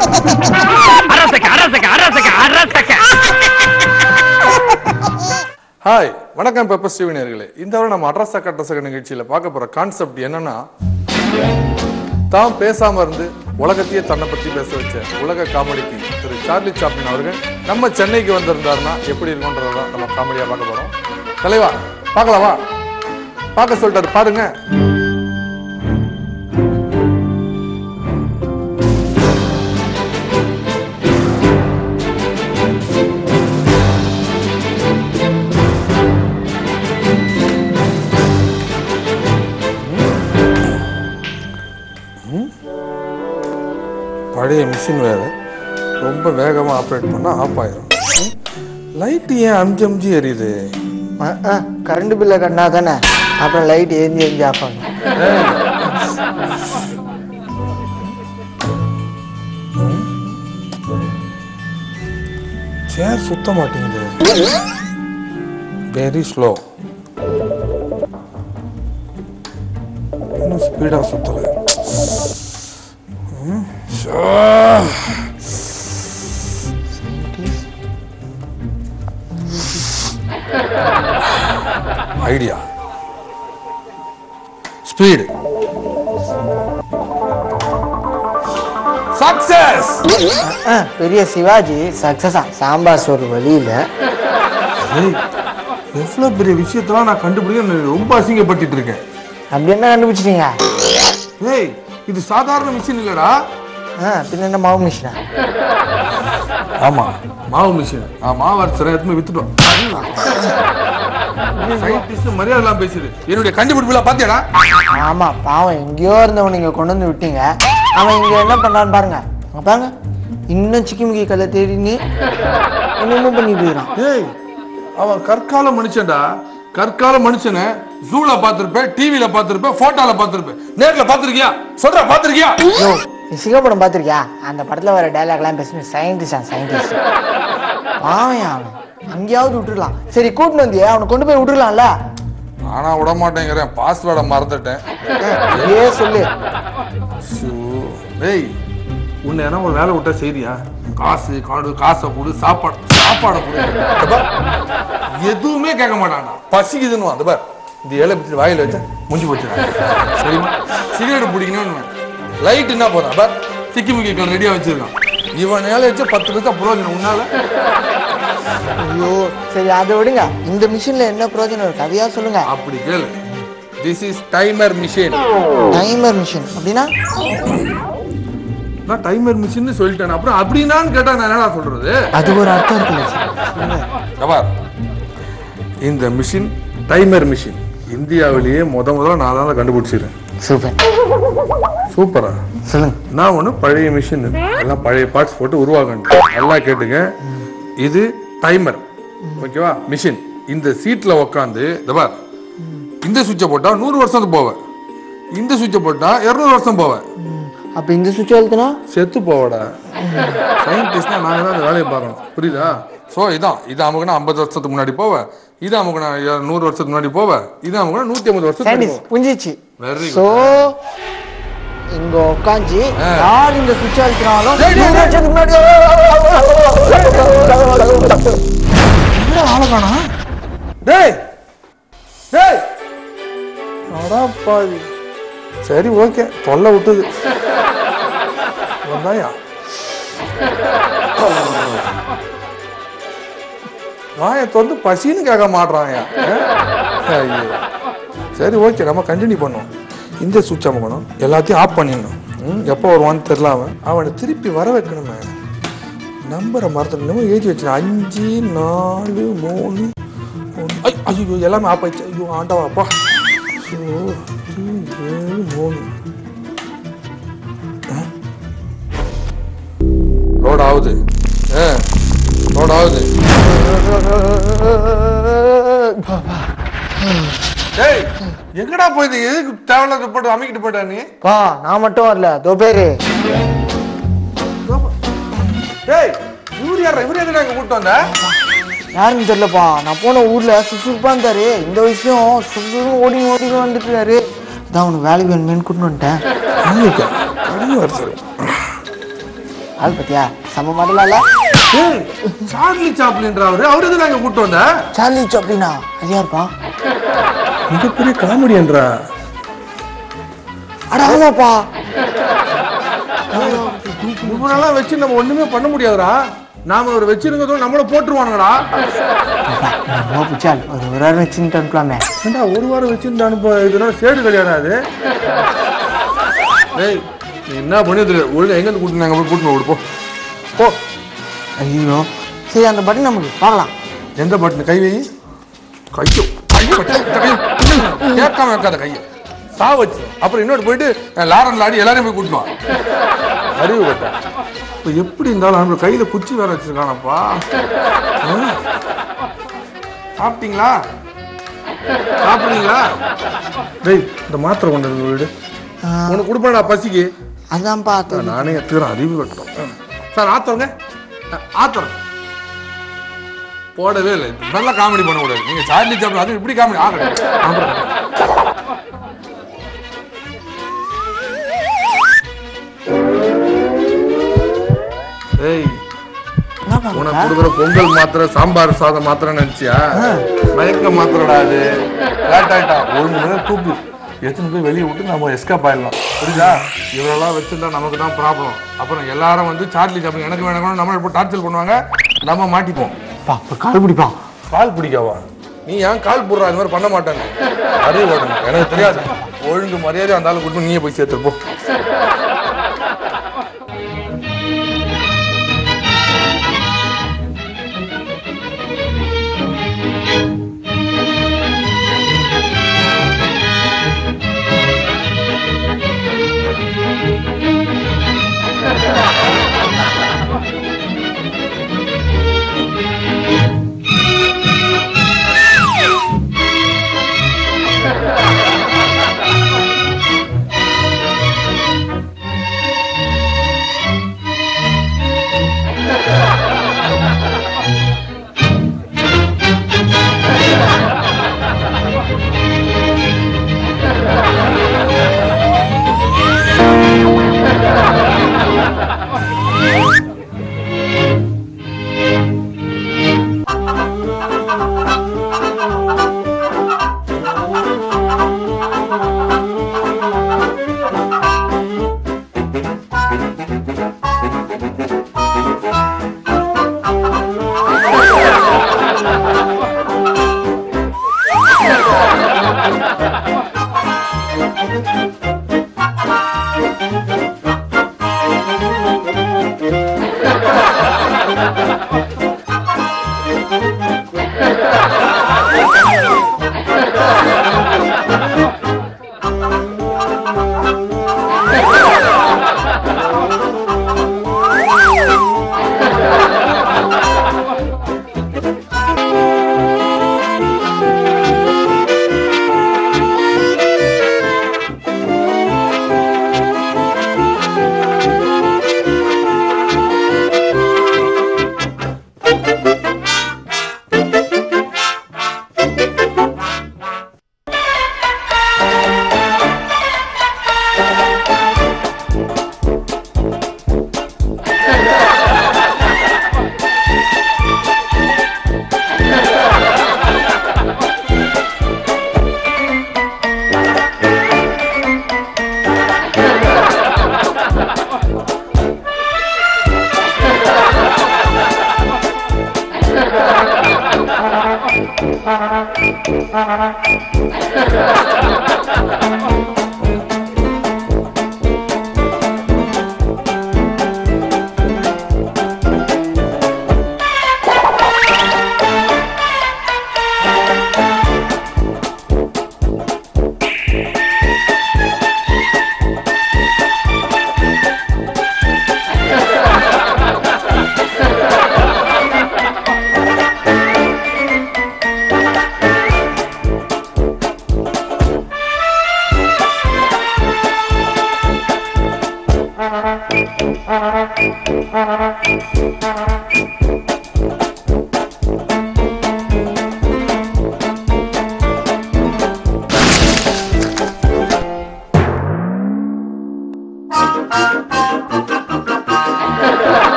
அரசக்க அரசக்க அரசக்க அரசக்க hi வணக்கம் pepper ஸ்டீவினியர்களே இந்த வாரம் நம்ம அட்ரஸா கட்டசக நிகழ்ச்சியில் பார்க்க போற கான்செப்ட் என்னன்னா தாம் பேசாம இருந்து உலகத்தையே தன்னை பத்தி பேச வச்ச உலக காமெடி கிங் திரு சார்லி சாப்ளின் அவர்கள் நம்ம சென்னைக்கு வந்திருந்தாருன்னா எப்படி இருக்கும்ன்றதான் நம்ம காமெடியா பார்க்க போறோம் தலைவா பார்க்கலாமா பார்க்க சொல்லிட்டாரு பாருங்க பழைய மிஷின் வேறு ரொம்ப வேகமாக ஆப்ரேட் பண்ணால் ஆஃப் ஆயிரும் லைட்டு ஏன் அஞ்சு அஞ்சு எரியுது கரண்ட் பில்லை கட்டினா தானே அப்புறம் லைட் ஏந்தி ஏந்தி ஆஃப் ஆகும் சேர் சுத்த மாட்டேங்குது வெரி ஸ்லோ இன்னும் ஸ்பீடாக சுத்தலை ம், ஷோ. ஐடியா ஸ்பீடு சக்சஸ் ஆ, பெரிய சிவாஜி சக்சஸா சாம்பார் சோறு வழியில் ஏய் எவ்வளோ பெரிய விஷயத்தெல்லாம் நான் கண்டுபிடிக்க நான் ரொம்ப அசிங்கப்பட்டுட்டு இருக்கேன் அப்படி என்ன கண்டுபிடிச்சிட்டீங்க ஏய் இது சாதாரண மிஷின் இல்லடா ஆ பின்ன என்ன மாவு மிஷினா ஆமா மாவு மிஷின் ஆ மாவு அரைச்சரை எடுத்து போய் வித்துட்டோம் சயின்டிஸ்ட் மரியாதை எல்லாம் பேசுது என்னுடைய கண்டுபிடிப்புல பாத்தியாடா ஆமா பாவம் எங்கேயோ இருந்தவன் நீங்க கொண்டு வந்து விட்டீங்க அவன் இங்க என்ன பண்றான்னு பாருங்க அங்க பாருங்க இன்னும் சிக்கிமுக்கி கல்லை தேடின்னு என்னமோ பண்ணிட்டு இருக்கிறான் ஏய் அவன் கற்கால மனுஷன்டா கற்கால மனுஷனை ஜூல பார்த்திருப்பேன் டிவில பார்த்திருப்பேன் போட்டோல பார்த்திருப்பேன் நேர்ல பார்த்திருக்கியா சொல்ற பார்த்திருக்கியா யோ நீ சிங்கப்படம் பார்த்திருக்கியா அந்த படத்துல வர டைலாக்லாம் பேசுன சயின்டிஸ்டா சயின்டிஸ்ட் பாவன் அவன் அங்கேயாவது விட்டுடலாம் சரி கூட்டின்னு வந்தியே அவனை கொண்டு போய் விட்டுடலாம்ல ஆனா விட மாட்டேங்கிறேன் பாஸ்வேர்டை மறந்துட்டேன் ஏ சொல்லு ஷோ. டேய் உன்னை என்ன ஒரு வேலை விட்டா செய்தியா காசு காடு காசை கொடு சாப்பாடு சாப்பாடை கொடு இந்த பார், எதுவுமே கேட்க மாட்டான்டா பசிக்குதுன்னு அந்த பார் இந்த இலை பிடிச்சி வாயில வச்சா முடிஞ்சு போச்சு சரிம்மா சிகரெட் பிடிக்கணும்னு லைட் என்ன போதும் பார் சிக்கி முக்கி ரெடியா வச்சிருக்கான் இவன் நேல வச்சு பத்து பைசா புரோஜனம் உன்னால ஐயோ சரி அதை விடுங்க இந்த மிஷின்ல என்ன பிரயோஜனம் இருக்கு அதையா சொல்லுங்க அப்படி கேளு this is timer machine timer machine அப்படின்னா நான் டைமர் மிஷின் சொல்லிட்டேன் அப்புறம் அப்படின்னான்னு கேட்டா நான் என்னடா சொல்றது அது ஒரு அர்த்தம் இருக்குல்ல சார் சொல்லுங்க கபார் இந்த மிஷின் டைமர் மிஷின் இந்தியாவிலேயே முத முதல்ல நான் தான் கண்டுபிடிச்சிருக்கேன் சூப்பர் சூப்பரா சொல்லுங்க நான் ஒன்று பழைய மிஷின் எல்லாம் பழைய பார்ட்ஸ் போட்டு உருவாக்கணும் நல்லா கேட்டுங்க இது டைமர் ஓகேவா மிஷின் இந்த சீட்ல உக்காந்து இந்த பார் இந்த சுவிட்சை போட்டா நூறு வருஷத்துக்கு போவேன் இந்த சுவிட்சை போட்டா இருநூறு வருஷம் போவேன் அப்ப இந்த சுவிட்ச் அழுத்தினா செத்து போவடா சயின்டிஸ்ட்னா நாங்கள் தான் அந்த வேலையை பார்க்கணும் புரியுதா ஸோ இதான் இது அமுக்குனா ஐம்பது வருஷத்துக்கு முன்னாடி போவேன் இது அமுக்குனா நூறு வருஷத்துக்கு முன்னாடி போவேன் இது அமுக்குனா நூற்றி ஐம்பது வருஷத்துக்கு முன்னாடி சயின்டிஸ்ட் புரிஞ்சிச்சு Very good. சோ இங்க உட்காந்து ஆ. யார் இந்த சுவிட்ச் அழுத்தினாலும் டேய், டேய், நூறு டேய். வருஷத்துக்கு முன்னாடி என்ன ஆளை காணா டேய் டேய் அடா பாவி சரி ஓகே தொல்லை விட்டுது வந்தாயா வாயை திறந்து பசின்னு கேட்க மாட்றாங்க ஐயோ சரி ஓகே நம்ம கண்டினியூ பண்ணுவோம் இந்த சுவிட்ச் அமுக்கணும் எல்லாத்தையும் ஆஃப் பண்ணிடணும் ம், எப்போ வருவான்னு தெரில அவன் அவனை திருப்பி வர வைக்கணுமே நம்பரை மறந்துடணும் எழுதி வச்சிருக்கேன் அஞ்சு நாலு மூணு ஒன்று ஐ ஐயோ எல்லாமே ஆஃப் ஆயிடுச்சு ஐயோ ஆண்டவாப்பா ஐயோ அஞ்சு, ஏழு மூணு லோட் ஆகுது ஆ லோட் ஆகுது டேய் எங்கடா போயிது எதுக்கு தேவையில்லாத போட்டு அமைக்கிட்டு போயிட்டா நீ பா நான் மட்டும் வரல தோ பேரு டேய் இவர் யாரா இவர் எதுக்கு அங்க கூட்டு வந்த யாருன்னு தெரியலப்பா நான் போன ஊர்ல சுசுப்பா இருந்தாரு இந்த வயசுலயும் சுசுன்னு ஓடி ஓடி வந்துட்டுறாரு அதான் உனக்கு வேலைக்கு வேணுமேனு கூட்டு வந்துட்டேன் அன்னைக்கா கடின வருஷம் ஆள் பத்தியா செம்ம மாடலா இல்ல ஏய், சார்லி சாப்ளின்ற அவரு அவரு எதுல அங்க கூட்டு வந்த சார்லி சாப்ளினா அது யாருப்பா மிகப்பெரிய காமெடியன்றா அட ஆமாப்பா இவனெல்லாம் வச்சு நம்ம ஒண்ணுமே பண்ண முடியாதுடா நாம ஒரு வச்சிருக்கிறதோ நம்மள போட்டுருவானுங்கடா ரொம்ப பிடிச்சால் ஒரு ஒரு வாரம் வச்சுட்டு அனுப்பலாமே ஏண்டா ஒரு வாரம் வச்சிருந்து அனுப்ப இதனால சேடு கல்யாணம் அது டேய் நீ என்ன பண்ணி தெரியாது ஒழுங்கா எங்க இருந்து கூட்டு நாங்க போய் கூட்டு விடு போ போ ஐயோ சரி அந்த பட்டன் நமக்கு பார்க்கலாம் எந்த பட்டன் கை வை கையோ கையோ கையோ கேட்காம வைக்காத கையை சா வச்சு அப்புறம் இன்னொரு போயிட்டு அஹ், லாரன் லாடி எல்லாரையும் போய் கூட்டுவான் அறிவு கட்ட இப்போ எப்படி இருந்தாலும் நம்ம கையில குச்சி வேற வச்சிருக்கானப்பா ஆ? சாப்பிட்டீங்களா சாப்பிடுறீங்களா டேய் இந்த மாத்திரை கொண்டு வந்து வீடு உனக்கு கொடுப்பேன்டா பசிக்கு அதான்ப்பா அது நானே எடுத்துக்கிறேன் அறிவு கட்டும் சார் ஆத்தவங்க ஆத்தவங்க போடவே இல்லை நல்லா காமெடி பண்ண கூடாது நீங்க சார்லி சாப்பிட அது இப்படி காமெடி ஆகட்டும் ஏய் என்னப்பா உனக்கு கொடுக்குற பொங்கல் மாத்திரை சாம்பார் சாதம் மாத்திரை நினைச்சியா மயக்க மாத்திரடா அது லேட் ஆயிட்டா ஒரு மணி நேரம் தூக்கு எத்தனை போய் வெளியே விட்டு நம்ம எஸ்கேப் ஆயிடலாம் புரியுதா இவரெல்லாம் வச்சிருந்தா நமக்கு தான் ப்ராப்ளம் அப்புறம் எல்லாரும் வந்து சார்லி சாப்பிடுங்க எனக்கு வேணும் நம்ம இப்போ டார்ச்சர் பண்ணுவாங்க நம்ம மாட்டிப்போம் பா ஒரு கால் பிடிப்பா கால் பிடிக்காவா நீ ஏன் கால் போடுறா இந்த மாதிரி பண்ண மாட்டாங்க அறிவு வரணும் எனக்கு தெரியாது ஒழுங்கு மரியாதை அந்த ஆளு கூட்டு நீயே போய் சேர்த்துட்டு போ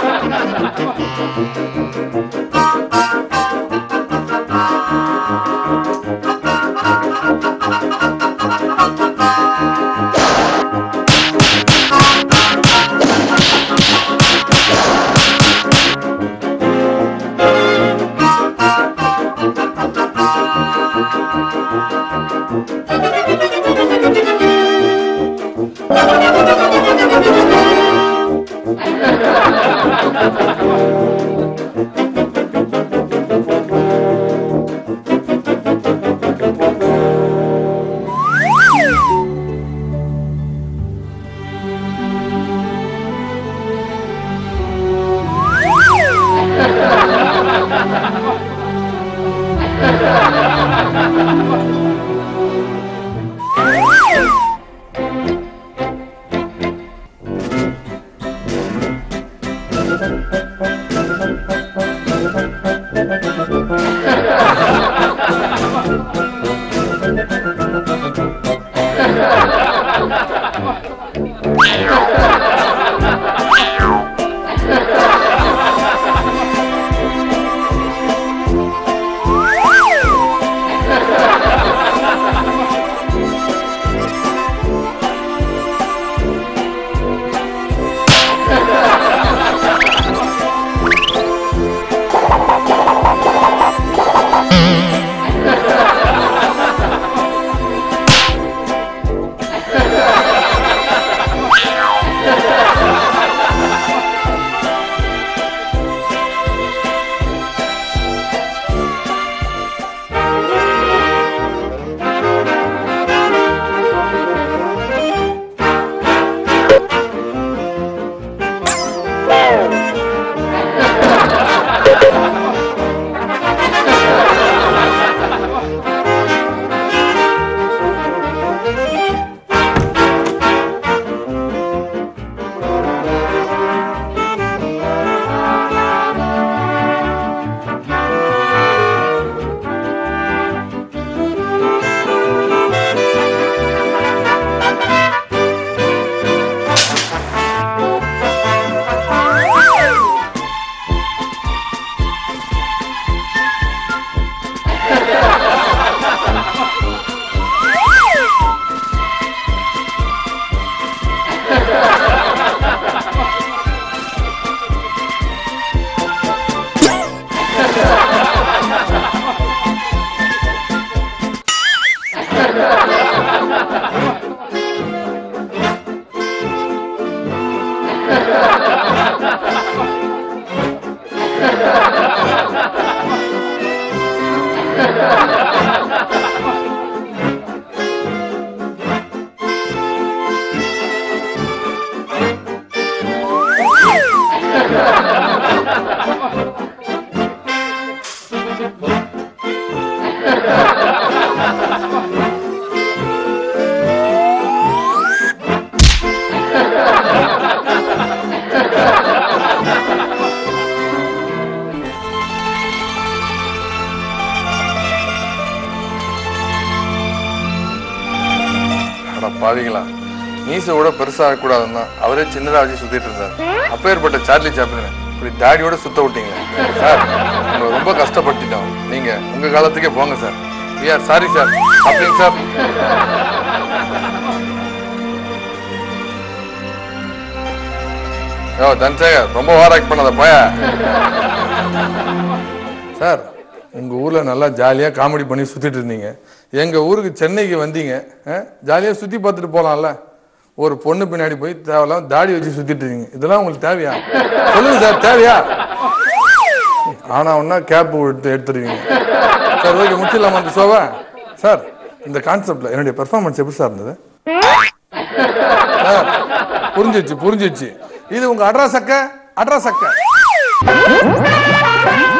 அட பாவிங்களா மீசை கூட பெருசாக கூடாதுன்னு தான் அவரே சின்னதாக வச்சு சுத்திட்டு இருந்தார் அப்பேற்பட்ட சார்லி சாப்பிடுங்க இப்படி தாடியோட சுத்த விட்டீங்க சார் உங்களை ரொம்ப கஷ்டப்படுத்திட்டோம் நீங்க உங்க காலத்துக்கே போங்க sir we are sorry sir அப்படிங்க சார் யோ தன்சேகர் ரொம்ப ஓவர் ஆக்ட் பண்ணாத போய சார் உங்க ஊர்ல நல்லா ஜாலியா காமெடி பண்ணி சுத்திட்டு இருந்தீங்க எங்க ஊருக்கு சென்னைக்கு வந்தீங்க ஜாலியா சுத்தி பார்த்துட்டு போலாம்ல ஒரு பொண்ணு பின்னாடி போய் தேவையில்லாம தாடி வச்சு சுத்திட்டு இருக்கீங்க இதெல்லாம் உங்களுக்கு தேவையா சொல்லுங்க சார் தேவையா ஆனா ஒன்னா கேப் எடுத்து எடுத்துருவீங்க சார் ஓகே முடிச்சிடலாமா அந்த ஷோவை சார் இந்த கான்செப்ட்ல என்னுடைய பெர்ஃபார்மன்ஸ் எப்படி சார் இருந்தது சார் புரிஞ்சிச்சு புரிஞ்சிச்சு இது உங்க அட்ரா சக்க அட்ரா சக்க